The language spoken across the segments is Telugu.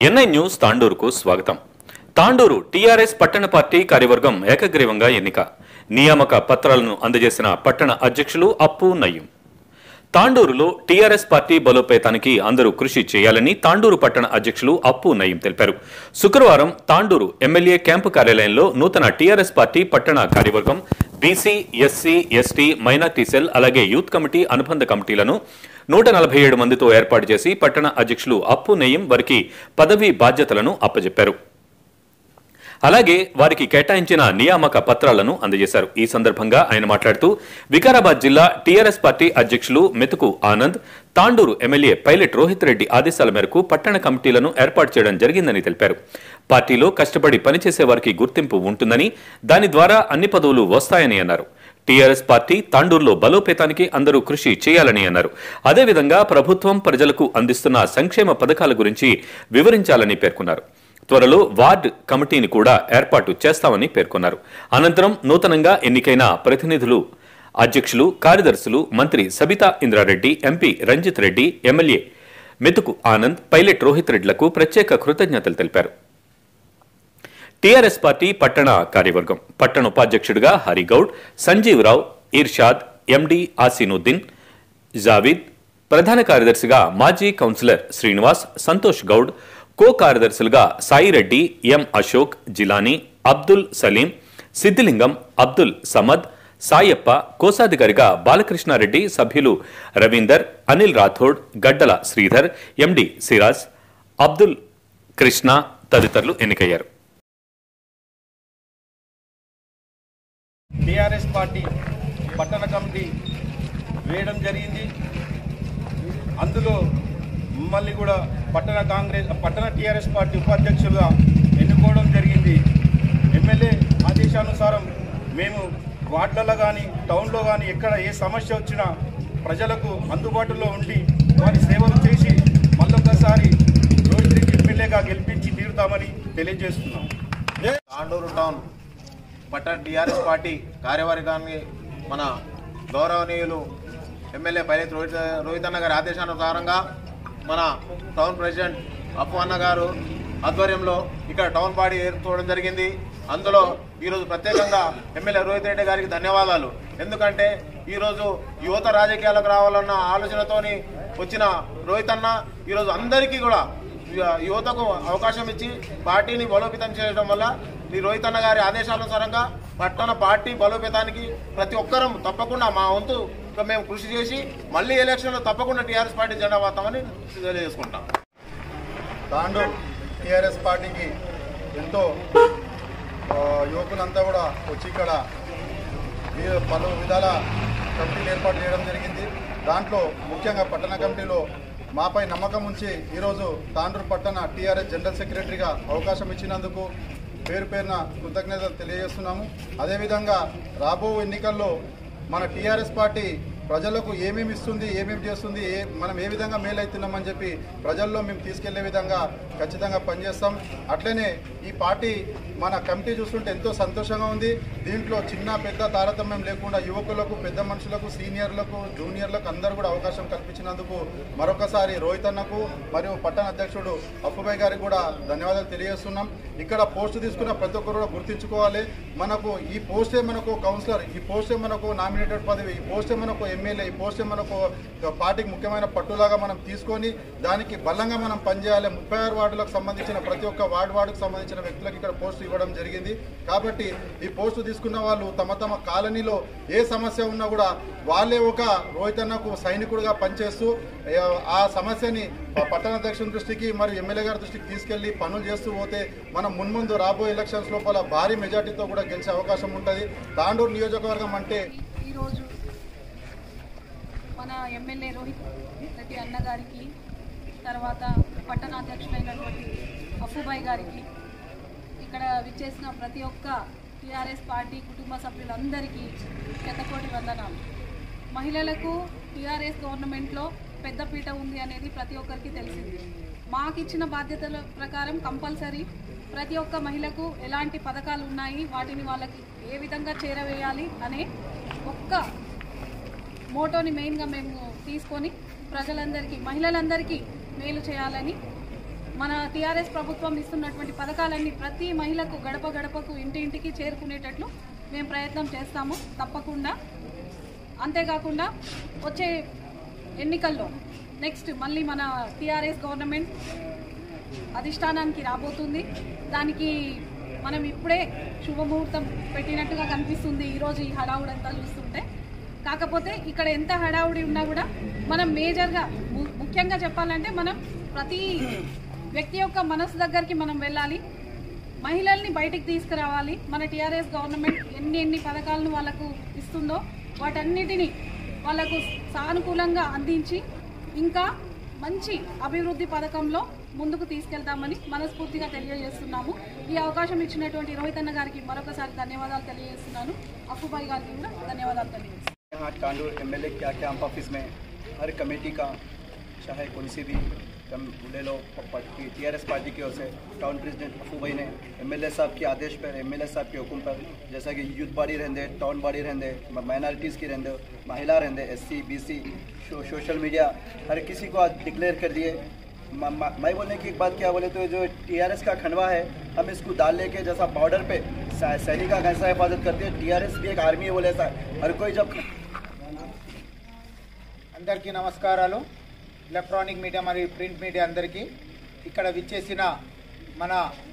ఎన్ఐ న్యూస్ తాండూరుకు స్వాగతం తాండూరు టీఆర్ఎస్ పట్టణ పార్టీ కార్యవర్గం ఏకగ్రీవంగా ఎన్నిక నియామక పత్రాలను అందజేసిన పట్టణ అధ్యక్షులు అప్పు నయ్యం తాండూరులో టీఆర్ఎస్ పార్టీ బలోపేతానికి అందరూ కృషి చేయాలని తాండూరు పట్టణ అధ్యక్షులు అప్పు నయీం తెలిపారు శుక్రవారం తాండూరు ఎమ్మెల్యే క్యాంపు కార్యాలయంలో నూతన టీఆర్ఎస్ పార్టీ పట్టణ కార్యవర్గం BC SC ST minority cell అలాగే యూత్ కమిటీ అనుబంధ కమిటీలను నూట నలభై ఏడు మందితో ఏర్పాటు చేసి పట్టణ అధ్యక్షులు అప్పు నయీం వారికి పదవీ బాధ్యతలను అప్పజెప్పారు అలాగే వారికి కేటాయించిన నియామక పత్రాలను అందజేశారు ఈ సందర్భంగా ఆయన మాట్లాడుతూ వికారాబాద్ జిల్లా టీఆర్ఎస్ పార్టీ అధ్యక్షులు మెతుకు ఆనంద్ తాండూరు ఎమ్మెల్యే పైలట్ రోహిత్ రెడ్డి ఆదేశాల మేరకు పట్టణ కమిటీలను ఏర్పాటు చేయడం జరిగిందని తెలిపారు పార్టీలో కష్టపడి పనిచేసే వారికి గుర్తింపు ఉంటుందని దాని ద్వారా అన్ని పదవులు వస్తాయని అన్నారు టీఆర్ఎస్ పార్టీ తాండూరులో బలోపేతానికి అందరూ కృషి చేయాలని అన్నారు అదేవిధంగా ప్రభుత్వం ప్రజలకు అందిస్తున్న సంక్షేమ పథకాల గురించి వివరించాలని పేర్కొన్నారు త్వరలో వార్డు కమిటీని కూడా ఏర్పాటు చేస్తామని పేర్కొన్నారు అనంతరం నూతనంగా ఎన్నికైన ప్రతినిధులు అధ్యక్షులు కార్యదర్శులు మంత్రి Sabitha Indrareddy MP Ranjith Reddy MLA Methuku Anand pilot Rohit రెడ్లకు ప్రత్యేక కృతజ్ఞతలు తెలిపారు టీఆర్ఎస్ పార్టీ పట్టణ కార్యవర్గం పట్టణ ఉపాధ్యక్షుడిగా హరిగౌడ్ సంజీవ్ రావు ఇర్షాద్ ఎండి ఆసీనుద్దీన్ జావీద్ ప్రధాన కార్యదర్శిగా మాజీ కౌన్సిలర్ శ్రీనివాస్ సంతోష్ గౌడ్ కో కార్యదర్శులుగా సాయిరెడ్డి ఎం అశోక్ జిలానీ అబ్దుల్ సలీం సిద్దిలింగం అబ్దుల్ సమద్ సాయప్ప కోశాధికారిగా బాలకృష్ణారెడ్డి సభ్యులు రవీందర్ అనిల్ రాథోడ్ గడ్డల శ్రీధర్ ఎండి సిరాజ్ అబ్దుల్ కృష్ణ తదితరులు ఎన్నికయ్యారు టీఆర్ఎస్ పార్టీ పట్టణ కమిటీ వేయడం జరిగింది అందులో మమ్మల్ని కూడా పట్టణ కాంగ్రెస్ పట్టణ టీఆర్ఎస్ పార్టీ ఉపాధ్యక్షులుగా ఎన్నుకోవడం జరిగింది ఎమ్మెల్యే ఆదేశానుసారం మేము వార్డులలో కానీ టౌన్లో కానీ ఎక్కడ ఏ సమస్య వచ్చినా ప్రజలకు అందుబాటులో ఉండి వారి సేవలు చేసి మళ్ళొకసారి రోహిత్ రెడ్డి ఎమ్మెల్యేగా గెలిపించి తీరుతామని తెలియజేస్తున్నాం తాండూరు టౌన్ పట్టణ టీఆర్ఎస్ పార్టీ కార్యవర్గాన్ని మన గౌరవనీయులు ఎమ్మెల్యే పైలత్ రోహిత్ రోహిత్ అన్న గారి ఆదేశానుసారంగా మన టౌన్ ప్రెసిడెంట్ అప్పు అన్న గారు ఆధ్వర్యంలో ఇక్కడ టౌన్ బాడీ ఏర్పడడం జరిగింది అందులో ఈరోజు ప్రత్యేకంగా ఎమ్మెల్యే రోహిత్ రెడ్డి గారికి ధన్యవాదాలు ఎందుకంటే ఈరోజు యువత రాజకీయాలకు రావాలన్న ఆలోచనతోని వచ్చిన రోహిత్ అన్న ఈరోజు అందరికీ కూడా యువ- యువతకు అవకాశం ఇచ్చి పార్టీని బలోపేతం చేయడం వల్ల ఈ రోహిత్ అన్న గారి ఆదేశానుసారంగా పట్టణ పార్టీ బలోపేతానికి ప్రతి ఒక్కరం తప్పకుండా మా వంతు మేము కృషి చేసి మళ్ళీ ఎలక్షన్లో తప్పకుండా టీఆర్ఎస్ పార్టీ జెండా వాతామని తెలియజేసుకుంటాం తాండూర్ టీఆర్ఎస్ పార్టీకి ఎంతో ఆ, యువకులంతా కూడా వచ్చి ఇక్కడ ఈ- పలు విధాల కమిటీలు ఏర్పాటు చేయడం జరిగింది దాంట్లో ముఖ్యంగా పట్టణ కమిటీలో మాపై నమ్మకం ఉంచి ఈరోజు తాండూరు పట్టణ టీఆర్ఎస్ జనరల్ సెక్రటరీగా అవకాశం ఇచ్చినందుకు పేరు పేరున కృతజ్ఞతలు తెలియజేస్తున్నాము అదేవిధంగా రాబో ఎన్నికల్లో మన టీఆర్ఎస్ పార్టీ ప్రజలకు ఏమేమి ఇస్తుంది ఏమేమి చేస్తుంది ఏ మనం ఏ విధంగా మేలవుతున్నామని చెప్పి ప్రజల్లో మేము తీసుకెళ్లే విధంగా ఖచ్చితంగా పనిచేస్తాం అట్లనే ఈ పార్టీ మన కమిటీ చూస్తుంటే ఎంతో సంతోషంగా ఉంది దీంట్లో చిన్న పెద్ద తారతమ్యం లేకుండా యువకులకు పెద్ద మనుషులకు సీనియర్లకు జూనియర్లకు అందరూ కూడా అవకాశం కల్పించినందుకు మరొకసారి రోహిత్ అన్నకు మరియు పట్టణ అధ్యక్షుడు అప్పుబాయ్ గారికి కూడా ధన్యవాదాలు తెలియజేస్తున్నాం ఇక్కడ పోస్ట్ తీసుకున్న ప్రతి ఒక్కరు కూడా గుర్తించుకోవాలి మనకు ఈ పోస్టే మనకు కౌన్సిలర్ ఈ పోస్టే మనకు నామినేటెడ్ పదవి ఈ పోస్టే మనకు ఎమ్మెల్యే ఈ పోస్టే మనకు పార్టీకి ముఖ్యమైన పట్టులాగా మనం తీసుకొని దానికి బలంగా మనం పనిచేయాలి ముప్పై ఆరు వార్డులకు సంబంధించిన ప్రతి ఒక్క వార్డు వార్డుకు సంబంధించిన వ్యక్తులకు ఇక్కడ పోస్టు ఇవ్వడం జరిగింది కాబట్టి ఈ పోస్టు తీసుకున్న వాళ్ళు తమ తమ కాలనీలో ఏ సమస్య ఉన్నా కూడా వాళ్ళే ఒక రోహిత్ అన్నకు సైనికుడిగా పనిచేస్తూ ఏ, ఆ సమస్యని ప- పట్టణ అధ్యక్షుని దృష్టికి మరియు ఎమ్మెల్యే గారి దృష్టికి తీసుకెళ్లి పనులు చేస్తూ పోతే మనం మున్ముందు రాబోయే ఎలక్షన్స్ లోపల భారీ మెజార్టీతో కూడా గెలిచే అవకాశం ఉంటుంది తాండూరు నియోజకవర్గం అంటే ఈరోజు మన ఎమ్మెల్యే రోహిత్ రెడ్డి అన్న గారికి తర్వాత పట్టణ అధ్యక్షుడైనటువంటి అఫుబాయ్ గారికి ఇక్కడ విచ్చేసిన ప్రతి ఒక్క టీఆర్ఎస్ పార్టీ కుటుంబ సభ్యులందరికీ శతకోటి వందనాలు మహిళలకు టీఆర్ఎస్ గవర్నమెంట్లో పెద్దపీట ఉంది అనేది ప్రతి ఒక్కరికి తెలిసింది మాకు ఇచ్చిన బాధ్యతల ప్రకారం కంపల్సరీ ప్రతి ఒక్క మహిళకు ఎలాంటి పథకాలు ఉన్నాయి వాటిని వాళ్ళకి ఏ విధంగా చేరవేయాలి అనే ఒక్క మోటోని మెయిన్గా మేము తీసుకొని ప్రజలందరికీ మహిళలందరికీ మేలు చేయాలని మన టీఆర్ఎస్ ప్రభుత్వం ఇస్తున్నటువంటి పథకాలన్నీ ప్రతి మహిళకు గడప గడపకు ఇంటి ఇంటికి చేరుకునేటట్లు మేము ప్రయత్నం చేస్తాము తప్పకుండా అంతేకాకుండా వచ్చే ఎన్నికల్లో నెక్స్ట్ మళ్ళీ మన టీఆర్ఎస్ గవర్నమెంట్ అధిష్టానానికి రాబోతుంది దానికి మనం ఇప్పుడే శుభముహూర్తం పెట్టినట్టుగా కనిపిస్తుంది ఈరోజు ఈ హడావుడంతా చూస్తుంటే కాకపోతే ఇక్కడ ఎంత హడావుడి ఉన్నా కూడా మనం మేజర్గా ము- ముఖ్యంగా చెప్పాలంటే మనం ప్రతి వ్యక్తి యొక్క మనసు దగ్గరికి మనం వెళ్ళాలి మహిళల్ని బయటికి తీసుకురావాలి మన టీఆర్ఎస్ గవర్నమెంట్ ఎన్ని ఎన్ని పథకాలను వాళ్ళకు ఇస్తుందో వాటన్నిటినీ వాళ్ళకు సానుకూలంగా అందించి ఇంకా మంచి అభివృద్ధి పథకంలో ముందుకు తీసుకెళ్తామని మనస్ఫూర్తిగా తెలియజేస్తున్నాము ఈ అవకాశం ఇచ్చినటువంటి రోహిత్ అన్న గారికి మరొకసారి ధన్యవాదాలు తెలియజేస్తున్నాను అప్పుబాయి గారికి కూడా ధన్యవాదాలు తెలియజేస్తున్నాను यहाँ टांडूर एम एल ए क्या कैंप ऑफिस में हर कमेटी का चाहे कौन सी भी कम ले लो टी आर एस पार्टी की ओर से टाउन प्रेसिडेंट अफू भाई ने एम एल ए साहब के आदेश पर एम एल ए साहब के हुक्म पर जैसा कि यूथ बॉडी रहते टाउन बॉडी रहते माइनॉरिटीज़ की रहते महिला रहते S C B C social media हर किसी को आज डिक्लेयर कर दिए म- म- मैं बोलने की एक बात क्या बोले तो जो टीआरएस का खंडवा है हम इसको डाल लेके जैसा बॉर्डर पे सै- सैनिक का कैसा हिफाजत करते हैं टीआरएस भी एक आर्मी है बोले ऐसा हर कोई जब అందరికీ నమస్కారాలు ఎలక్ట్రానిక్ మీడియా మరియు ప్రింట్ మీడియా అందరికీ ఇక్కడ విచ్చేసిన మన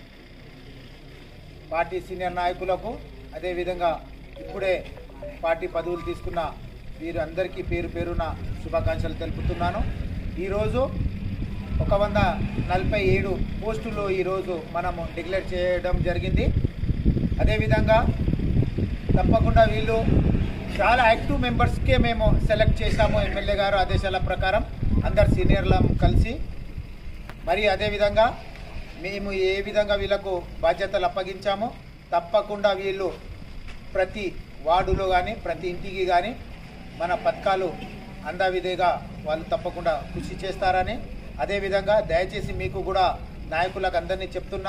పార్టీ సీనియర్ నాయకులకు అదేవిధంగా ఇప్పుడే పార్టీ పదవులు తీసుకున్న వీరందరికీ పేరు పేరున శుభాకాంక్షలు తెలుపుతున్నాను ఈరోజు ఒక వంద నలభై ఏడు పోస్టులు ఈరోజు మనము డిక్లేర్ చేయడం జరిగింది అదేవిధంగా తప్పకుండా వీళ్ళు చాలా యాక్టివ్ మెంబర్స్కే మేము సెలెక్ట్ చేశాము ఎమ్మెల్యే గారు ఆదేశాల ప్రకారం అందరు సీనియర్ల కలిసి మరి అదేవిధంగా మేము ఏ విధంగా వీళ్ళకు బాధ్యతలు అప్పగించామో తప్పకుండా వీళ్ళు ప్రతి వార్డులో కానీ ప్రతి ఇంటికి కానీ మన పథకాలు అందావిధిగా వాళ్ళు తప్పకుండా కృషి చేస్తారని అదేవిధంగా దయచేసి మీకు కూడా నాయకులకు అందరినీ చెప్తున్నా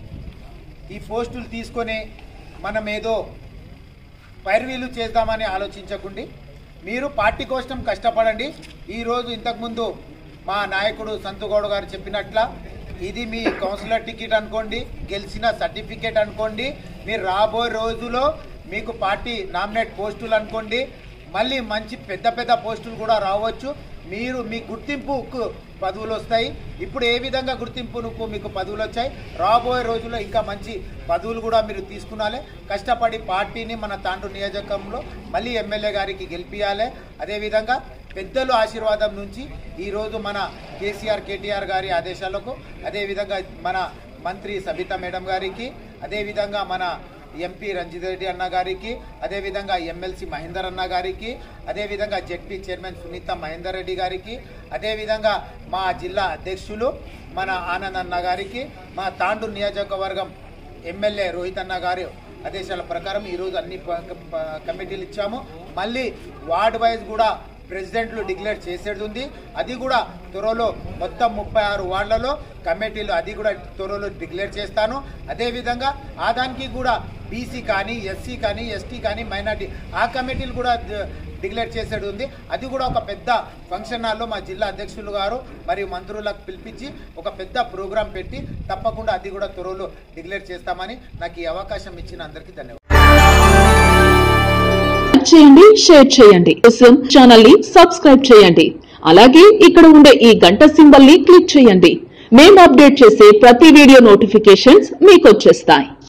ఈ పోస్టులు తీసుకొని మనం ఏదో పైర్వీలు చేద్దామని ఆలోచించకండి మీరు పార్టీ కోసం కష్టపడండి ఈరోజు ఇంతకుముందు మా నాయకుడు సంతుగౌడ్ గారు చెప్పినట్ల ఇది మీ కౌన్సిలర్ టికెట్ అనుకోండి గెలిచిన సర్టిఫికేట్ అనుకోండి మీరు రాబోయే రోజులో మీకు పార్టీ నామినేట్ పోస్టులు అనుకోండి మళ్ళీ మంచి పెద్ద పెద్ద పోస్టులు కూడా రావచ్చు మీరు మీ గుర్తింపుకు పదవులు వస్తాయి ఇప్పుడు ఏ విధంగా గుర్తింపుకు మీకు పదవులు వచ్చాయి రాబోయే రోజుల్లో ఇంకా మంచి పదవులు కూడా మీరు తీసుకున్నాలి కష్టపడి పార్టీని మన తాండ్రు నియోజకంలో మళ్ళీ ఎమ్మెల్యే గారికి గెలిపించాలి అదేవిధంగా పెద్దల ఆశీర్వాదం నుంచి ఈరోజు మన కేసీఆర్ కేటీఆర్ గారి ఆదేశాలకు అదేవిధంగా మన మంత్రి సబితా మేడం గారికి అదేవిధంగా మన ఎంపీ రంజిత్ రెడ్డి అన్న గారికి అదేవిధంగా ఎమ్మెల్సీ మహేందర్ అన్న గారికి అదేవిధంగా జెడ్పీ చైర్మన్ సునీత మహేందర్ రెడ్డి గారికి అదేవిధంగా మా జిల్లా అధ్యక్షులు మన ఆనంద్ అన్న గారికి మా తాండూరు నియోజకవర్గం ఎమ్మెల్యే రోహిత్ అన్న గారి ఆదేశాల ప్రకారం ఈరోజు అన్ని ప- ప- కమిటీలు ఇచ్చాము మళ్ళీ వార్డ్ వైజ్ కూడా ప్రెసిడెంట్లు డిక్లేర్ చేసేది ఉంది అది కూడా త్వరలో మొత్తం ముప్పై ఆరు వార్డులలో కమిటీలు అది కూడా త్వరలో డిక్లేర్ చేస్తాను అదేవిధంగా ఆ దానికి కూడా బీసీ కానీ ఎస్సీ కానీ ఎస్టీ కానీ మైనార్టీ ఆ కమిటీలు కూడా ద- డిక్లేర్ చేసేది ఉంది అది కూడా ఒక పెద్ద ఫంక్షన్ హాల్లో మా జిల్లా అధ్యక్షులు గారు మరియు మంత్రులకు పిలిపించి ఒక పెద్ద ప్రోగ్రాం పెట్టి తప్పకుండా అది కూడా త్వరలో డిక్లేర్ చేస్తామని నాకు ఈ అవకాశం ఇచ్చిన అందరికీ ధన్యవాదాలు లైక్ చేయండి షేర్ చేయండి కోసం ఛానల్ ని సబ్స్క్రైబ్ చేయండి అలాగే ఇక్కడ ఉండే ఈ గంట సింబల్ ని క్లిక్ చేయండి మేము అప్డేట్ చేసే ప్రతి వీడియో నోటిఫికేషన్స్ మీకు వచ్చేస్తాయి